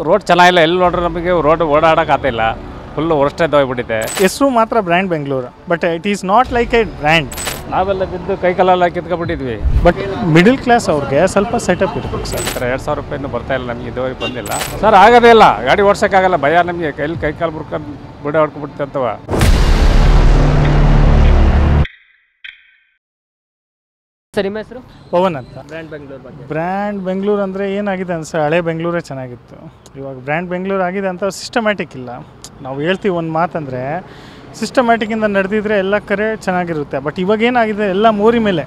Road ಚೆನ್ನಾಗಿಲ್ಲ ಎಲ್ಲಿ ನೋಡ್ರೆ ನಮಗೆ ರೋಡ್ ಓಡಾಡೋಕ್ಕಾಗ್ತಿಲ್ಲ ಫುಲ್ಲು ವರ್ಸ್ಟೇದು ಹೋಗ್ಬಿಟ್ಟಿದೆ ಹೆಸರು ಮಾತ್ರ brand Bengaluru but it is not like a brand ನಾವೆಲ್ಲ ಬಿದ್ದು ಕೈ ಕಾಲೆಲ್ಲ ಕಿತ್ಕೊಬಿಟ್ಟಿದ್ವಿ ಬಟ್ ಮಿಡಿಲ್ ಕ್ಲಾಸ್ ಅವ್ರಿಗೆ ಸ್ವಲ್ಪ ಸೆಟಪ್ ಇರ್ಬೇಕು ಸರ್ ಸರ್ ಎರಡು ಸಾವಿರ ರೂಪಾಯಿನೂ ಬರ್ತಾ ಇಲ್ಲ ನಮಗೆ ಇದುವರೆಗೆ ಬಂದಿಲ್ಲ ಸರ್ ಆಗೋದೇ ಇಲ್ಲ ಗಾಡಿ ಓಡ್ಸೋಕ್ಕಾಗಲ್ಲ ಭಯ ನಮಗೆ ಕೈಲಿ ಕೈ ಕಾಲು ಮುರ್ಕೊಂಡು ಬುಡ ಹೊಡ್ಕೊಬಿಡ್ತೀವಿ ಅಂತವ ಸರ್ ನಿಮ್ಮ ಹೆಸರು ಪವನ್ ಅಂತ ಬ್ರ್ಯಾಂಡ್ ಬೆಂಗಳೂರು ಬಗ್ಗೆ ಬ್ರ್ಯಾಂಡ್ ಬೆಂಗಳೂರು ಅಂದರೆ ಏನಾಗಿದೆ ಅನ್ಸ ಹಳೆ ಬೆಂಗಳೂರೇ ಚೆನ್ನಾಗಿತ್ತು ಇವಾಗ ಬ್ರ್ಯಾಂಡ್ ಬೆಂಗಳೂರು ಆಗಿದೆ ಅಂತ ಸಿಸ್ಟಮ್ಯಾಟಿಕ್ ಇಲ್ಲ ನಾವು ಹೇಳ್ತೀವಿ ಒಂದು ಮಾತಂದರೆ ಸಿಸ್ಟಮ್ಯಾಟಿಕ್ಕಿಂದ ನಡೆದಿದ್ರೆ ಎಲ್ಲ ಕಡೆ ಚೆನ್ನಾಗಿರುತ್ತೆ ಬಟ್ ಇವಾಗ ಏನಾಗಿದೆ ಎಲ್ಲ ಮೋರಿ ಮೇಲೆ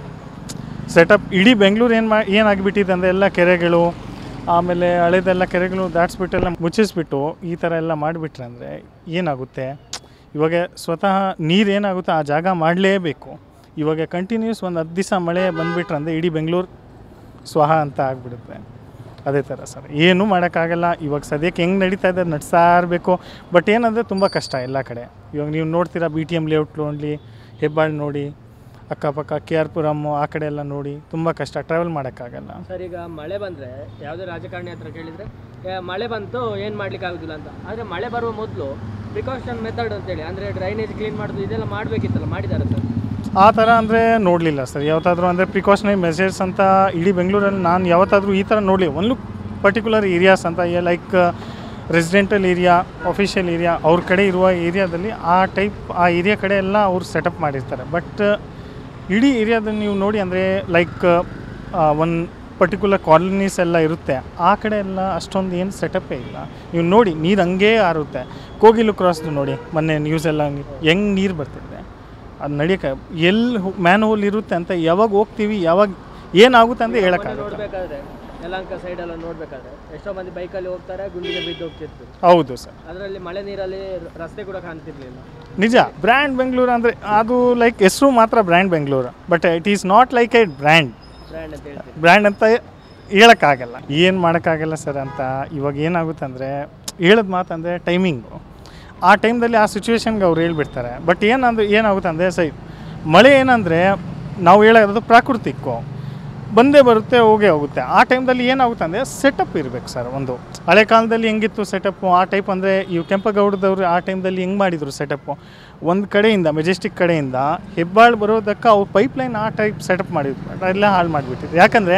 ಸೆಟಪ್ ಇಡೀ ಬೆಂಗಳೂರು ಏನು ಮಾ ಏನಾಗಿಬಿಟ್ಟಿದೆ ಅಂದರೆ ಎಲ್ಲ ಕೆರೆಗಳು ಆಮೇಲೆ ಹಳೆದೆಲ್ಲ ಕೆರೆಗಳು ದಾಟ್ಸ್ಬಿಟ್ಟೆಲ್ಲ ಮುಚ್ಚಿಸ್ಬಿಟ್ಟು ಈ ಥರ ಎಲ್ಲ ಮಾಡಿಬಿಟ್ರೆ ಅಂದರೆ ಏನಾಗುತ್ತೆ ಇವಾಗ ಸ್ವತಃ ನೀರು ಏನಾಗುತ್ತೆ ಆ ಜಾಗ ಮಾಡಲೇಬೇಕು ಇವಾಗ ಕಂಟಿನ್ಯೂಸ್ ಒಂದು ಹತ್ತು ದಿವಸ ಮಳೆ ಬಂದುಬಿಟ್ರೆ ಅಂದರೆ ಇಡೀ ಬೆಂಗಳೂರು ಸ್ವಹ ಅಂತ ಆಗಿಬಿಡುತ್ತೆ ಅದೇ ಥರ ಸರ್ ಏನೂ ಮಾಡೋಕ್ಕಾಗಲ್ಲ ಇವಾಗ ಸದ್ಯಕ್ಕೆ ಹೆಂಗೆ ನಡೀತಾ ಇದೆ ನಡ್ಸ್ತಾ ಇರಬೇಕು ಬಟ್ ಏನಂದರೆ ತುಂಬ ಕಷ್ಟ ಎಲ್ಲ ಕಡೆ ಇವಾಗ ನೀವು ನೋಡ್ತೀರಾ ಬಿ ಟಿ ಎಮ್ ಲೇಔಟ್ ನೋಡಿ ಹೆಬ್ಬಾಳು ನೋಡಿ ಅಕ್ಕಪಕ್ಕ ಕೆ ಆರ್ ಪುರಮ್ಮು ಆ ಕಡೆ ಎಲ್ಲ ನೋಡಿ ತುಂಬ ಕಷ್ಟ ಟ್ರಾವೆಲ್ ಮಾಡೋಕ್ಕಾಗಲ್ಲ ಸರ್ ಈಗ ಮಳೆ ಬಂದರೆ ಯಾವುದೇ ರಾಜಕಾರಣಿ ಹತ್ರ ಕೇಳಿದರೆ ಏ, ಮಳೆ ಬಂತು ಏನು ಮಾಡ್ಲಿಕ್ಕೆ ಆಗೋದಿಲ್ಲ ಅಂತ ಆದರೆ ಮಳೆ ಬರುವ ಮೊದಲು ಪ್ರಿಕಾಷನ್ ಮೆಥಡ್ ಅಂತೇಳಿ ಅಂದರೆ ಡ್ರೈನೇಜ್ ಕ್ಲೀನ್ ಮಾಡೋದು ಇದೆಲ್ಲ ಮಾಡಬೇಕಿತ್ತಲ್ಲ ಮಾಡಿದ್ದಾರೆ ಸರ್ ಆ ಥರ ಅಂದರೆ ನೋಡಲಿಲ್ಲ ಸರ್ ಯಾವತ್ತಾದರೂ ಅಂದರೆ ಪ್ರಿಕಾಷನರಿ ಮೆಸೇಜ್ ಅಂತ ಇಡೀ ಬೆಂಗಳೂರಲ್ಲಿ ನಾನು ಯಾವತ್ತಾದರೂ ಈ ಥರ ನೋಡಲಿ ಒಂದು ಪರ್ಟಿಕ್ಯುಲರ್ ಏರಿಯಾಸ್ ಅಂತ like residential area official area ಅವ್ರ ಕಡೆ ಇರುವ ಏರಿಯಾದಲ್ಲಿ ಆ ಟೈಪ್ ಆ ಏರಿಯಾ ಕಡೆ ಎಲ್ಲ ಅವ್ರು ಸೆಟಪ್ ಮಾಡಿರ್ತಾರೆ ಬಟ್ ಇಡೀ ಏರಿಯಾದಲ್ಲಿ ನೀವು ನೋಡಿ ಅಂದರೆ ಲೈಕ್ ಒಂದು ಪರ್ಟಿಕ್ಯುಲರ್ ಕಾಲನೀಸ್ ಎಲ್ಲ ಇರುತ್ತೆ ಆ ಕಡೆ ಎಲ್ಲ ಅಷ್ಟೊಂದು ಏನು ಸೆಟಪ್ಪೇ ಇಲ್ಲ ನೀವು ನೋಡಿ ನೀರು ಹಂಗೇ ಆರುತ್ತೆ ಕೋಗಿಲು ಕ್ರಾಸ್ದು ನೋಡಿ ಮೊನ್ನೆ ನ್ಯೂಸೆಲ್ಲ ಹೆಂಗೆ ನೀರು ಬರ್ತಿದೆ ಅದು ನಡಿಯೋಕೆ ಎಲ್ಲಿ ಮ್ಯಾನ್ ಹೋಲ್ ಇರುತ್ತೆ ಅಂತ ಯಾವಾಗ ಹೋಗ್ತೀವಿ ಯಾವಾಗ ಏನಾಗುತ್ತೆ ಅಂತ ಹೇಳೋಕ್ಕಾಗುತ್ತೆ ನೋಡಬೇಕಾದ್ರೆ ಯಲಹಂಕ ಸೈಡೆಲ್ಲ ನೋಡಬೇಕಾದ್ರೆ ಎಷ್ಟೋ ಮಂದಿ ಬೈಕಲ್ಲಿ ಹೋಗ್ತಾರೆ ಗುಂಡಿಗೆ ಬಿದ್ದು ಹೋಗ್ತಿತ್ತು ಹೌದು ಸರ್ ಅದರಲ್ಲಿ ಮಳೆ ನೀರಲ್ಲಿ ರಸ್ತೆ ಕೂಡ ಕಾಣ್ತಿರ್ಲಿಲ್ಲ ನಿಜ ಬ್ರ್ಯಾಂಡ್ ಬೆಂಗಳೂರು ಅಂದರೆ ಅದು ಲೈಕ್ ಹೆಸರು ಮಾತ್ರ brand Bengaluru but it is not like a brand brand ಅಂತ ಹೇಳ್ತೀವಿ ಬ್ರ್ಯಾಂಡ್ ಅಂತ ಹೇಳೋಕ್ಕಾಗಲ್ಲ ಏನು ಮಾಡೋಕ್ಕಾಗಲ್ಲ ಸರ್ ಅಂತ ಇವಾಗ ಏನಾಗುತ್ತೆ ಅಂದರೆ ಹೇಳೋದು ಮಾತಂದರೆ ಟೈಮಿಂಗು ಆ ಟೈಮ್ದಲ್ಲಿ ಆ ಸಿಚುವೇಶನ್ಗೆ ಅವ್ರು ಹೇಳ್ಬಿಡ್ತಾರೆ ಬಟ್ ಏನಂದ್ರೆ ಏನಾಗುತ್ತೆ ಅಂದರೆ ಸೈ ಮಳೆ ಏನಂದರೆ ನಾವು ಹೇಳೋದು ಪ್ರಾಕೃತಿಕ್ಕು ಬಂದೇ ಬರುತ್ತೆ ಹೋಗೇ ಹೋಗುತ್ತೆ ಆ ಟೈಮ್ದಲ್ಲಿ ಏನಾಗುತ್ತೆ ಅಂದರೆ ಸೆಟಪ್ ಇರಬೇಕು ಸರ್ ಒಂದು ಹಳೆ ಕಾಲದಲ್ಲಿ ಹೆಂಗಿತ್ತು ಸೆಟಪ್ಪು ಆ ಟೈಪ್ ಅಂದರೆ ಇವು ಕೆಂಪಗೌಡದವರು ಆ ಟೈಮ್ದಲ್ಲಿ ಹೆಂಗೆ ಮಾಡಿದರು ಸೆಟಪ್ಪು ಒಂದು ಕಡೆಯಿಂದ ಮೆಜೆಸ್ಟಿಕ್ ಕಡೆಯಿಂದ ಹೆಬ್ಬಾಳು ಬರೋದಕ್ಕೆ ಅವ್ರು ಪೈಪ್ಲೈನ್ ಆ ಟೈಪ್ ಸೆಟಪ್ ಮಾಡಿದ್ರು ಎಲ್ಲ ಹಾಳು ಮಾಡಿಬಿಟ್ಟಿದ್ರು ಯಾಕಂದರೆ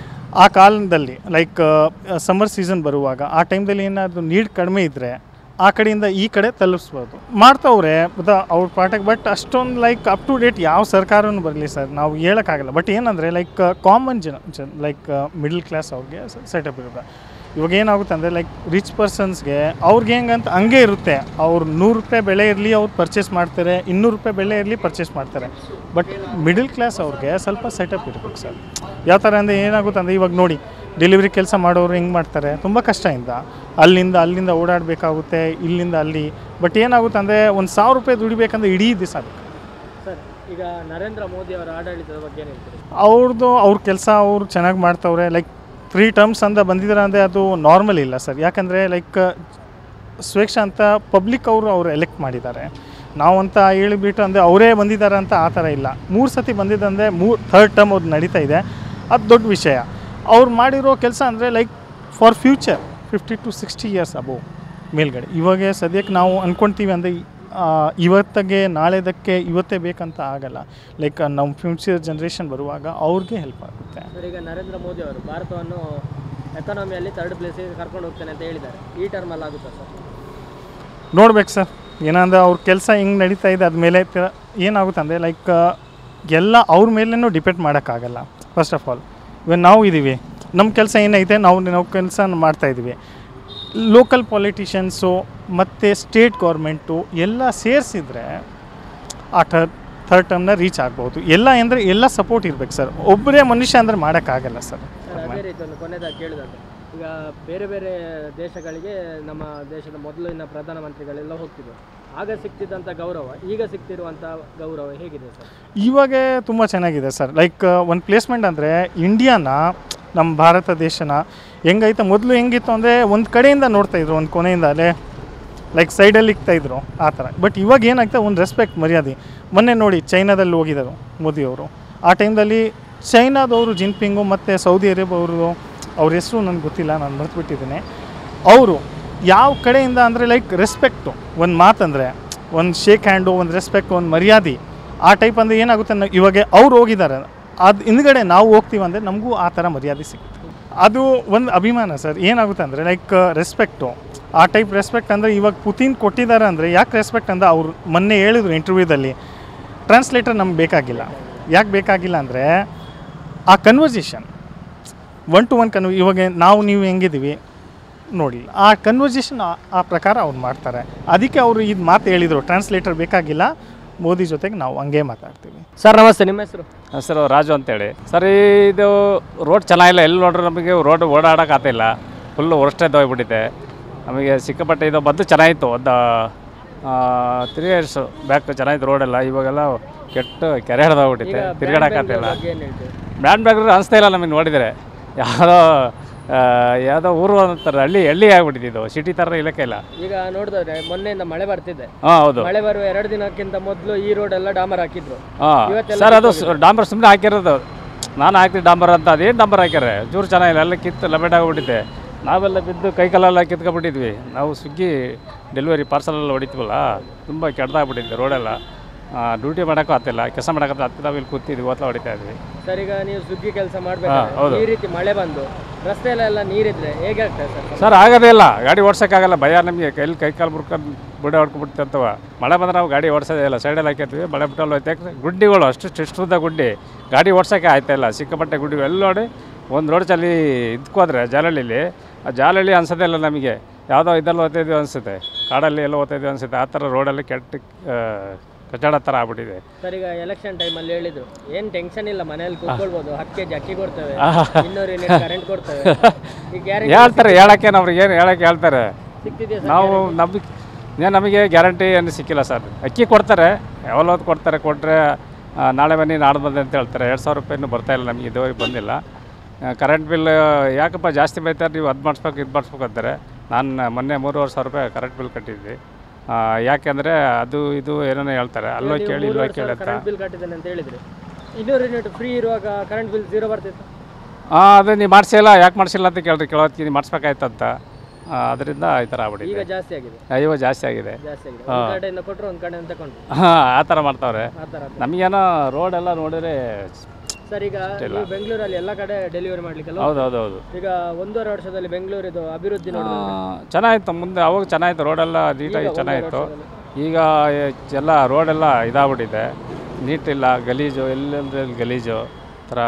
ಆ ಕಾಲದಲ್ಲಿ ಲೈಕ್ ಸಮ್ಮರ್ ಸೀಸನ್ ಬರುವಾಗ ಆ ಟೈಮ್ದಲ್ಲಿ ಏನಾದರೂ ನೀರು ಕಡಿಮೆ ಇದ್ದರೆ ಆ ಕಡೆಯಿಂದ ಈ ಕಡೆ ತಲುಪಿಸ್ಬೋದು ಮಾಡ್ತವ್ರೆ ಬಟ್ ಅವ್ರ ಪಾಠಕ್ಕೆ ಬಟ್ ಅಷ್ಟೊಂದು ಲೈಕ್ ಅಪ್ ಟು ಡೇಟ್ ಯಾವ ಸರ್ಕಾರನೂ ಬರಲಿ ಸರ್ ನಾವು ಹೇಳೋಕ್ಕಾಗಲ್ಲ ಬಟ್ ಏನಂದರೆ ಲೈಕ್ ಕಾಮನ್ ಜನ ಜನ ಲೈಕ್ ಮಿಡಲ್ ಕ್ಲಾಸ್ ಅವ್ರಿಗೆ ಸೆಟಪ್ ಇರುತ್ತೆ ಇವಾಗ ಏನಾಗುತ್ತೆ ಅಂದರೆ ಲೈಕ್ ರಿಚ್ ಪರ್ಸನ್ಸ್ಗೆ ಅವ್ರಿಗೆ ಹೆಂಗಂತ ಹಂಗೆ ಇರುತ್ತೆ ಅವ್ರು ನೂರು ರೂಪಾಯಿ ಬೆಲೆ ಇರಲಿ ಅವ್ರು ಪರ್ಚೇಸ್ ಮಾಡ್ತಾರೆ ಇನ್ನೂರು ರೂಪಾಯಿ ಬೆಲೆ ಇರಲಿ ಪರ್ಚೇಸ್ ಮಾಡ್ತಾರೆ ಬಟ್ ಮಿಡಲ್ ಕ್ಲಾಸ್ ಅವ್ರಿಗೆ ಸ್ವಲ್ಪ ಸೆಟಪ್ ಇರಬೇಕು ಸರ್ ಯಾವ ಥರ ಅಂದರೆ ಏನಾಗುತ್ತೆ ಅಂದರೆ ಇವಾಗ ನೋಡಿ ಡೆಲಿವರಿ ಕೆಲಸ ಮಾಡೋರು ಹೆಂಗೆ ಮಾಡ್ತಾರೆ ತುಂಬ ಕಷ್ಟದಿಂದ ಅಲ್ಲಿಂದ ಅಲ್ಲಿಂದ ಓಡಾಡಬೇಕಾಗುತ್ತೆ ಇಲ್ಲಿಂದ ಅಲ್ಲಿ ಬಟ್ ಏನಾಗುತ್ತೆ ಅಂದರೆ ಒಂದು ಸಾವಿರ ರೂಪಾಯಿ ದುಡಿಬೇಕಂದ್ರೆ ಇಡೀ ದಿವಸ ಬೇಕು ಸರ್ ಈಗ ನರೇಂದ್ರ ಮೋದಿ ಅವರ ಆಡಳಿತದ ಬಗ್ಗೆ ಏನು ಹೇಳ್ತೀರಿ ಅವ್ರದ್ದು ಅವ್ರ ಕೆಲಸ ಅವ್ರು ಚೆನ್ನಾಗಿ ಮಾಡ್ತವ್ರೆ ಲೈಕ್ ತ್ರೀ ಟರ್ಮ್ಸ್ ಅಂತ ಬಂದಿದ್ದಾರೆ ಅಂದರೆ ಅದು ನಾರ್ಮಲ್ ಇಲ್ಲ ಸರ್ ಯಾಕಂದರೆ ಲೈಕ್ ಸ್ವೇಚ್ಛ ಅಂತ ಪಬ್ಲಿಕ್ ಅವರು ಅವ್ರು ಎಲೆಕ್ಟ್ ಮಾಡಿದ್ದಾರೆ ನಾವಂತ ಹೇಳಿಬಿಟ್ಟು ಅಂದರೆ ಅವರೇ ಬಂದಿದ್ದಾರೆ ಅಂತ ಆ ಥರ ಇಲ್ಲ ಮೂರು ಸತಿ ಬಂದಿದ್ದಂದರೆ ಮೂರು ಥರ್ಡ್ ಟರ್ಮ್ ಅವ್ರು ನಡೀತಾ ಇದೆ ಅದು ದೊಡ್ಡ ವಿಷಯ ಅವ್ರು ಮಾಡಿರೋ ಕೆಲಸ ಅಂದರೆ like for future fifty to sixty years above ಮೇಲ್ಗಡೆ ಇವಾಗ ಸದ್ಯಕ್ಕೆ ನಾವು ಅಂದ್ಕೊಳ್ತೀವಿ ಅಂದರೆ ಇವತ್ತಿಗೆ ನಾಳೆದಕ್ಕೆ ಇವತ್ತೇ ಬೇಕಂತ ಆಗಲ್ಲ ಲೈಕ್ ನಮ್ಮ ಫ್ಯೂಚರ್ ಜನ್ರೇಷನ್ ಬರುವಾಗ ಅವ್ರಿಗೆ ಹೆಲ್ಪ್ ಆಗುತ್ತೆ ಸರ್ ಈಗ ನರೇಂದ್ರ ಮೋದಿ ಅವರು ಭಾರತವನ್ನು ಎಕಾನಮಿಯಲ್ಲಿ ಥರ್ಡ್ ಪ್ಲೇಸಿಗೆ ಕರ್ಕೊಂಡು ಹೋಗ್ತಾನೆ ಅಂತ ಹೇಳಿದ್ದಾರೆ ಈ ಟರ್ಮಲ್ಲಿ ಆಗುತ್ತಾ ಸರ್ ನೋಡ್ಬೇಕು ಸರ್ ಏನಂದ್ರೆ ಅವ್ರ ಕೆಲಸ ಹೆಂಗೆ ನಡೀತಾ ಇದೆ ಅದ್ಮೇಲೆ ತ- ಏನಾಗುತ್ತೆ ಅಂದರೆ ಲೈಕ್ ಎಲ್ಲ ಅವ್ರ ಮೇಲೇನೂ ಡಿಪೆಂಡ್ ಮಾಡೋಕ್ಕಾಗಲ್ಲ ಫಸ್ಟ್ ಆಫ್ ಆಲ್ ಇವಾಗ ನಾವು ಇದ್ದೀವಿ ನಮ್ಮ ಕೆಲಸ ಏನೈತೆ ನಾವು ನಾವು ಕೆಲಸ ಮಾಡ್ತಾ ಇದ್ದೀವಿ ಲೋಕಲ್ ಪೊಲಿಟಿಷನ್ಸು ಮತ್ತು ಸ್ಟೇಟ್ ಗೌರ್ಮೆಂಟು ಎಲ್ಲ ಸೇರಿಸಿದ್ರೆ ಆ ಥರ್ ಥರ್ಡ್ ಟರ್ಮ್ನ ರೀಚ್ ಆಗ್ಬೋದು ಎಲ್ಲ ಅಂದರೆ ಎಲ್ಲ ಸಪೋರ್ಟ್ ಇರ್ಬೇಕು ಸರ್ ಒಬ್ಬರೇ ಮನುಷ್ಯ ಅಂದರೆ ಮಾಡೋಕ್ಕಾಗಲ್ಲ ಸರ್ ಸರ್ ಅದೇ ರೀತಿ ಒಂದು ಕೊನೆಯದಾಗಿ ಕೇಳಿದಂತೆ ಈಗ ಬೇರೆ ಬೇರೆ ದೇಶಗಳಿಗೆ ನಮ್ಮ ದೇಶದ ಮೊದಲಿನ ಪ್ರಧಾನಮಂತ್ರಿಗಳೆಲ್ಲ ಹೋಗ್ತಿದ್ರು ಆಗ ಸಿಗ್ತಿದ್ದಂಥ ಗೌರವ ಈಗ ಸಿಗ್ತಿರುವಂಥ ಗೌರವ ಹೇಗಿದೆ ಸರ್ ಇವಾಗ ತುಂಬ ಚೆನ್ನಾಗಿದೆ ಸರ್ ಲೈಕ್ ಒಂದು ಪ್ಲೇಸ್ಮೆಂಟ್ ಅಂದರೆ ಇಂಡಿಯಾನ ನಮ್ಮ ಭಾರತ ದೇಶನ ಹೆಂಗೈತೆ ಮೊದಲು ಹೆಂಗಿತ್ತು ಅಂದರೆ ಒಂದು ಕಡೆಯಿಂದ ನೋಡ್ತಾ ಇದ್ರು ಒಂದು ಕೊನೆಯಿಂದ ಅಲ್ಲೇ ಲೈಕ್ ಸೈಡಲ್ಲಿ ಇಕ್ತಾಯಿದ್ರು ಆ ಥರ ಬಟ್ ಇವಾಗ ಏನಾಗ್ತದೆ ಒಂದು ರೆಸ್ಪೆಕ್ಟ್ ಮರ್ಯಾದೆ ಮೊನ್ನೆ ನೋಡಿ ಚೈನಾದಲ್ಲಿ ಹೋಗಿದ್ದರು ಮೋದಿಯವರು ಆ ಟೈಮ್ದಲ್ಲಿ ಚೈನಾದವರು ಜಿನ್ಪಿಂಗು ಮತ್ತು ಸೌದಿ ಅರೇಬಿಯವರು ಅವ್ರ ಹೆಸರು ನನಗೆ ಗೊತ್ತಿಲ್ಲ ನಾನು ಮರೆತುಬಿಟ್ಟಿದ್ದೀನಿ ಅವರು ಯಾವ ಕಡೆಯಿಂದ ಅಂದರೆ ಲೈಕ್ ರೆಸ್ಪೆಕ್ಟು ಒಂದು ಮಾತಂದರೆ ಒಂದು ಶೇಕ್ ಹ್ಯಾಂಡು ಒಂದು ರೆಸ್ಪೆಕ್ಟ್ ಒಂದು ಮರ್ಯಾದೆ ಆ ಟೈಪ್ ಅಂದರೆ ಏನಾಗುತ್ತೆ ನ- ಇವಾಗ ಅವ್ರು ಹೋಗಿದ್ದಾರೆ ಅದು ಹಿಂದ್ಗಡೆ ನಾವು ಹೋಗ್ತೀವಿ ಅಂದರೆ ನಮಗೂ ಆ ಥರ ಮರ್ಯಾದೆ ಸಿಗುತ್ತೆ ಅದು ಒಂದು ಅಭಿಮಾನ ಸರ್ ಏನಾಗುತ್ತೆ ಅಂದರೆ ಲೈಕ್ ರೆಸ್ಪೆಕ್ಟು ಆ ಟೈಪ್ ರೆಸ್ಪೆಕ್ಟ್ ಅಂದರೆ ಇವಾಗ ಪುತಿನ್ ಕೊಟ್ಟಿದ್ದಾರೆ ಅಂದರೆ ಯಾಕೆ ರೆಸ್ಪೆಕ್ಟ್ ಅಂದರೆ ಅವ್ರು ಮೊನ್ನೆ ಹೇಳಿದ್ರು ಇಂಟರ್ವ್ಯೂದಲ್ಲಿ ಟ್ರಾನ್ಸ್ಲೇಟರ್ ನಮ್ಗೆ ಬೇಕಾಗಿಲ್ಲ ಯಾಕೆ ಬೇಕಾಗಿಲ್ಲ ಅಂದರೆ ಆ ಕನ್ವರ್ಜೇಷನ್ ಒನ್ ಟು ಒನ್ ಕನ್ವ ಇವಾಗ ನಾವು ನೀವು ಹೆಂಗಿದ್ದೀವಿ ನೋಡಿ ಆ ಕನ್ವರ್ಜೇಷನ್ ಆ ಪ್ರಕಾರ ಅವ್ರು ಮಾಡ್ತಾರೆ ಅದಕ್ಕೆ ಅವರು ಇದು ಮಾತು ಹೇಳಿದರು ಟ್ರಾನ್ಸ್ಲೇಟರ್ ಬೇಕಾಗಿಲ್ಲ ಮೋದಿ ಜೊತೆಗೆ ನಾವು ಹಂಗೆ ಮಾತಾಡ್ತೀವಿ ಸರ್ ನಮಸ್ತೆ ನಿಮ್ಮ ಹೆಸರು ಹೆಸರು ರಾಜು ಅಂತೇಳಿ ಸರ್ ಇದು ರೋಡ್ ಚೆನ್ನಾಗಿಲ್ಲ ಎಲ್ಲಿ ನೋಡ್ರಿ ನಮಗೆ ರೋಡ್ ಓಡಾಡೋಕೆ ಆಗ್ತಿಲ್ಲ ಫುಲ್ಲು ವರ್ಷದ್ದು ಹೋಗ್ಬಿಟ್ಟಿದೆ ನಮಗೆ ಸಿಕ್ಕಾಪಟ್ಟೆ ಇದು ಮೊದಲು ಚೆನ್ನಾಗಿತ್ತು ಒಂದು ತ್ರೀ ಇಯರ್ಸ್ ಬ್ಯಾಕ್ ಚೆನ್ನಾಗಿತ್ತು ರೋಡೆಲ್ಲ ಇವಾಗೆಲ್ಲ ಕೆಟ್ಟು ಕೆರೆ ಹಿಡ್ದೋಗ್ಬಿಟ್ಟಿದೆ ತಿರ್ಗಾಡಕ್ಕಾಗ್ತಿಲ್ಲ ಬಗ್ಗೆ ಏನು ಹೇಳ್ತೀವಿ ಬ್ಯಾಂಡ್ ಬ್ಯಾಗ್ರೆ ಅನಿಸ್ತಾ ಇಲ್ಲ ನಮಗೆ ನೋಡಿದರೆ ಯಾವುದೋ ಆ, ಯಾವುದೋ ಊರು ಅಂತಾರೆ ಹಳ್ಳಿ ಹಳ್ಳಿ ಆಗ್ಬಿಟ್ಟಿದೆ ಇದು ಸಿಟಿ ಥರ ಇಲ್ಲಕ್ಕೆ ಇಲ್ಲ ಈಗ ನೋಡಿದ್ರೆ ಮೊನ್ನೆಯಿಂದ ಮಳೆ ಬರ್ತಿದೆ ಹಾಂ ಹೌದು ಮಳೆ ಬರುವ ಎರಡು ದಿನಕ್ಕಿಂತ ಮೊದಲು ಈ ರೋಡ್ ಎಲ್ಲ ಡಾಮರ್ ಹಾಕಿದ್ರು ಹಾಂ ಇವತ್ತೆಲ್ಲ ಸರ್ ಅದು ಸ- ಡಾಂಬರ್ ಸುಮ್ಮನೆ ಹಾಕಿರೋದು ನಾನು ಹಾಕ್ತೀನಿ ಡಾಂಬರ್ ಅಂತ ಅದೇನು ಡಾಂಬರ್ ಹಾಕ್ಯಾರೆ ಚೂರು ಚೆನ್ನಾಗಿಲ್ಲ ಎಲ್ಲ ಕಿತ್ತು ಲಬೆಟ್ ಆಗಿಬಿಟ್ಟಿದೆ ನಾವೆಲ್ಲ ಬಿದ್ದು ಕೈ ಕಾಲೆಲ್ಲ ಕಿತ್ಕೊಂಡ್ಬಿಟ್ಟಿದ್ವಿ ನಾವು ಸ್ವಿಗ್ಗಿ ಡೆಲಿವರಿ ಪಾರ್ಸಲೆಲ್ಲ ಹೊಡಿತೀವಲ್ಲ ತುಂಬ ಕೆಡ್ದಾಗ್ಬಿಟ್ಟಿದ್ವಿ ರೋಡೆಲ್ಲ ಡ್ಯೂಟಿ ಮಾಡೋಕ್ಕೂ ಆಗ್ತಿಲ್ಲ ಕೆಲಸ ಮಾಡೋಕೆ ಹತ್ತು ನಾವು ಇಲ್ಲಿ ಕೂತಿದ್ವಿ ಓತ್ಲ ಹೊಡಿತಾ ಇದ್ವಿ ಸರ್ ಈಗ ನೀವು ಸುಗ್ಗಿ ಕೆಲಸ ಹಾ, ಮಾಡ್ಬೇಕಾದ್ರೆ ಹೌದು. ಈ ರೀತಿ ಮಳೆ ಬಂದು ರಸ್ತೆಯಲ್ಲೆಲ್ಲ ನೀರಿದ್ರೆ ಹೇಗೆ ಆಗ್ತದೆ ಸರ್ ಸರ್ ಆಗೋದೇ ಇಲ್ಲ ಗಾಡಿ ಓಡ್ಸೋಕ್ಕಾಗಲ್ಲ ಭಯ ನಮಗೆ ಕೈಲಿ ಕೈ ಕಾಲು ಮುರ್ಕೊಂಡು ಬುಡ ಹೊಡ್ಕೊಂಡ್ಬಿಡ್ತಿರ್ತವ ಮಳೆ ಬಂದ್ರೆ ನಾವು ಗಾಡಿ ಓಡಿಸೋದೇ ಇಲ್ಲ ಸೈಡಲ್ಲಿ ಹಾಕಿರ್ತೀವಿ ಮಳೆ ಬಿಟ್ಟಲ್ಲಿ ಹೋಯ್ತು ಯಾಕಂದ್ರೆ ಗುಡ್ಡಿಗಳು ಅಷ್ಟು ಇಷ್ಟುದ್ದ ಗುಡ್ಡಿ ಗಾಡಿ ಓಡ್ಸೋಕ್ಕೆ ಆಯ್ತಾ ಇಲ್ಲ ಸಿಕ್ಕಾಪಟ್ಟೆ ಗುಡ್ಡಿ ಎಲ್ಲ ನೋಡಿ ಒಂದು ರೋಡ್ ಚಲಿ ಇದ್ಕೋದ್ರೆ ಜಾಲಹಳ್ಳಿಲಿ ಆ ಜಾಲಹಳ್ಳಿ ಅನ್ಸೋದೇ ಇಲ್ಲ ನಮಗೆ ಯಾವುದೋ ಇದರಲ್ಲಿ ಓದ್ತಿದ್ವಿ ಅನಿಸುತ್ತೆ ಕಾಡಲ್ಲಿ ಎಲ್ಲ ಓದ್ತಿದ್ವಿ ಅನಿಸುತ್ತೆ ಆ ಥರ ರೋಡಲ್ಲಿ ಕೆಟ್ಟ ಆ, ಕಚಡ ಥರ ಆಗ್ಬಿಟ್ಟಿದೆ ಸರ್ ಈಗ ಎಲೆಕ್ಷನ್ ಟೈಮಲ್ಲಿ ಹೇಳಿದ್ರು ಏನ್ ಟೆನ್ಷನ್ ಇಲ್ಲ ಮನೆಯಲ್ಲಿ ಕೂತ್ಕೊಳ್ಬೋದು ಹತ್ತು ಕೆಜಿ ಅಕ್ಕಿ ಕೊಡ್ತೇವೆ ಇನ್ನೂರು ಯೂನಿಟ್ ಕರೆಂಟ್ ಕೊಡ್ತೇವೆ ಈಗ ಗ್ಯಾರಂಟಿ ಹೇಳ್ತಾರೆ ಹೇಳಕ್ಕೆ ಅವ್ರಿಗೆ ಏನು ಹೇಳಕ್ಕೆ ಹೇಳ್ತಾರೆ ಸಿಗ್ತಿದೆಯಾ ಸರ್ ನಾವು ನಮಗೆ ಏನು ನಮಗೆ ಗ್ಯಾರಂಟಿ ಏನು ಸಿಕ್ಕಿಲ್ಲ ಸರ್ ಅಕ್ಕಿ ಕೊಡ್ತಾರೆ ಯಾವತ್ತು ಕೊಡ್ತಾರೆ ಕೊಟ್ಟರೆ ನಾಳೆ ಬನ್ನಿ ನಾಡ್ದು ಬಂದೆ ಅಂತ ಹೇಳ್ತಾರೆ ಎರಡು ಸಾವಿರ ರೂಪಾಯಿನೂ ಬರ್ತಾ ಇಲ್ಲ ನಮಗೆ ಇದುವರೆಗೆ ಬಂದಿಲ್ಲ ಕರೆಂಟ್ ಬಿಲ್ ಯಾಕಪ್ಪ ಜಾಸ್ತಿ ಬೈತಾರೆ ನೀವು ಅದು ಮಾಡಿಸ್ಬೇಕು ಇದು ಮಾಡಿಸ್ಬೇಕು ಅಂತಾರೆ ನಾನು ಮೊನ್ನೆ ಮೂರುವರೆ ಸಾವಿರ ರೂಪಾಯಿ ಕರೆಂಟ್ ಬಿಲ್ ಕಟ್ಟಿದ್ವಿ ಆ, ಯಾಕೆಂದರೆ ಅದು ಇದು ಏನೇನೋ ಹೇಳ್ತಾರೆ ಅಲ್ಲೋ ಕೇಳಿ ಇಲ್ಲೋ ಕೇಳಿ ಅಂತ ಕರೆಂಟ್ ಬಿಲ್ ಕಟ್ಟಿದ್ದೇನೆ ಅಂತ ಹೇಳಿದ್ರಿ ಇನ್ನೂರು ಯೂನಿಟ್ ಫ್ರೀ ಇರುವಾಗ ಕರೆಂಟ್ ಬಿಲ್ ಜೀರೋ ಬರ್ತಿತ್ತು ಹಾಂ ಅದು ನೀವು ಮಾಡಿಸಿಲ್ಲ ಯಾಕೆ ಮಾಡಿಸಿಲ್ಲ ಅಂತ ಕೇಳ್ರಿ ಕೇಳೋದಕ್ಕೆ ನೀವು ಮಾಡಿಸ್ಬೇಕಾಯ್ತಂತ ಅದರಿಂದ ಈ ಥರ ಈಗ ಆಗ್ಬಿಟ್ಟಿದೆ ಜಾಸ್ತಿ ಆಗಿದೆ ಅಯ್ಯೋ ಜಾಸ್ತಿ ಆಗಿದೆ ಜಾಸ್ತಿ ಆಗಿದೆ ಒಂದು ಕಡೆಯಿಂದ ಕೊಟ್ಟರು ಒಂದು ಕಡೆಯಿಂದ ತಗೊಂಡ್ರು ಹಾಂ ಆ ಥರ ಮಾಡ್ತಾವ್ರೆ ಆ ಥರ ನಮಗೇನೋ ರೋಡ್ ಎಲ್ಲ ನೋಡಿದ್ರೆ ಸರ್ ಈಗ ನೀವು ಬೆಂಗಳೂರಲ್ಲಿ ಎಲ್ಲ ಕಡೆ ಡೆಲಿವರಿ ಮಾಡ್ಲಿಕ್ಕೆಲ್ಲ ಹೌದು ಹೌದು ಹೌದು ಈಗ ಒಂದೂವರೆ ವರ್ಷದಲ್ಲಿ ಬೆಂಗಳೂರಿದು ಅಭಿವೃದ್ಧಿ ಆ, ನೋಡಿದ್ರೆ ಚೆನ್ನಾಗಿತ್ತು ಮುಂದೆ ಅವಾಗ ಚೆನ್ನಾಗಿತ್ತು ರೋಡೆಲ್ಲ ನೀಟಾಗಿ ಚೆನ್ನಾಗಿತ್ತು ಈಗ ಎ- ಎಲ್ಲ ರೋಡೆಲ್ಲ ಇದಾಗ್ಬಿಟ್ಟಿದೆ ನೀಟಿಲ್ಲ ಗಲೀಜು ಎಲ್ಲೆಂದ್ರೆ ಅಲ್ಲಿ ಗಲೀಜು ಥರ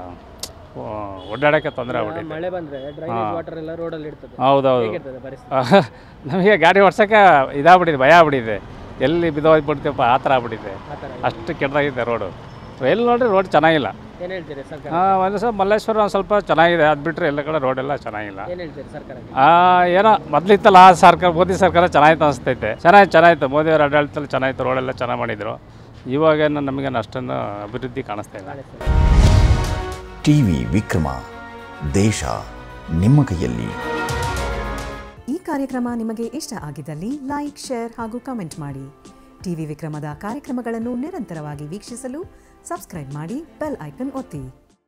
ಓಡಾಡೋಕ್ಕೆ ತೊಂದರೆ ಆಗ್ಬಿಟ್ಟಿದೆ ಮಳೆ ಬಂದ್ರೆ ಡ್ರೈನೇಜ್ ವಾಟರ್ ಎಲ್ಲ ರೋಡಲ್ಲಿ ಇರ್ತದೆ ಹೌದೌದು ಹೇಗಿರ್ತದೆ ಪರಿಸ್ಥಿತಿ ನಮಗೆ ಗಾಡಿ ಓಡ್ಸೋಕ್ಕೆ ಇದಾಗ್ಬಿಟ್ಟಿದೆ ಭಯ ಆಗ್ಬಿಟ್ಟಿದೆ ಎಲ್ಲಿ ಬಿದ್ದೋಗ್ಬಿಡ್ತೀವಪ್ಪ ಆ ಥರ ಆಗ್ಬಿಟ್ಟಿದೆ ಆ ಥರ ಅಷ್ಟು ಕೆಟ್ಟದಾಗಿದೆ ರೋಡು ಎಲ್ಲಿ ನೋಡ್ರಿ ರೋಡ್ ಚೆನ್ನಾಗಿಲ್ಲ ಏನು ಹೇಳ್ತೀರಿ ಸರ್ಕಾರ ಹಾಂ ಒಂದು ಸ್ವಲ್ಪ ಮಲ್ಲೇಶ್ವರ ಒಂದು ಸ್ವಲ್ಪ ಚೆನ್ನಾಗಿದೆ ಅದು ಬಿಟ್ಟರೆ ಎಲ್ಲ ಕಡೆ ರೋಡೆಲ್ಲ ಚೆನ್ನಾಗಿಲ್ಲ ಏನು ಹೇಳ್ತೀರಿ ಸರ್ಕಾರಕ್ಕೆ ಆ, ಏನೋ ಮೊದಲಿತ್ತಲ್ಲ ಆ ಸರ್ಕಾರ ಮೋದಿ ಸರ್ಕಾರ ಚೆನ್ನಾಗಿತ್ತು ಅನಿಸ್ತೈತೆ ಚೆನ್ನಾಗಿ ಚೆನ್ನಾಗಿತ್ತು ಮೋದಿಯವರ ಆಡಳಿತದಲ್ಲಿ ಚೆನ್ನಾಗಿತ್ತು ರೋಡೆಲ್ಲ ಚೆನ್ನಾಗಿ ಮಾಡಿದರು ಇವಾಗೇನು ನಮಗೇನು ಅಷ್ಟೊಂದು ಅಭಿವೃದ್ಧಿ ಕಾಣಿಸ್ತಾ ಇಲ್ಲ ಟಿವಿ ವಿಕ್ರಮ ದೇಶ ನಿಮ್ಮ ಕೈಯಲ್ಲಿ ಈ ಕಾರ್ಯಕ್ರಮ ನಿಮಗೆ ಇಷ್ಟ ಆಗಿದ್ದಲ್ಲಿ ಲೈಕ್ ಶೇರ್ ಹಾಗೂ ಕಮೆಂಟ್ ಮಾಡಿ ಟಿವಿ ವಿಕ್ರಮದ ಕಾರ್ಯಕ್ರಮಗಳನ್ನು ನಿರಂತರವಾಗಿ ವೀಕ್ಷಿಸಲು ಸಬ್ಸ್ಕ್ರೈಬ್ ಮಾಡಿ ಬೆಲ್ ಐಕನ್ ಒತ್ತಿ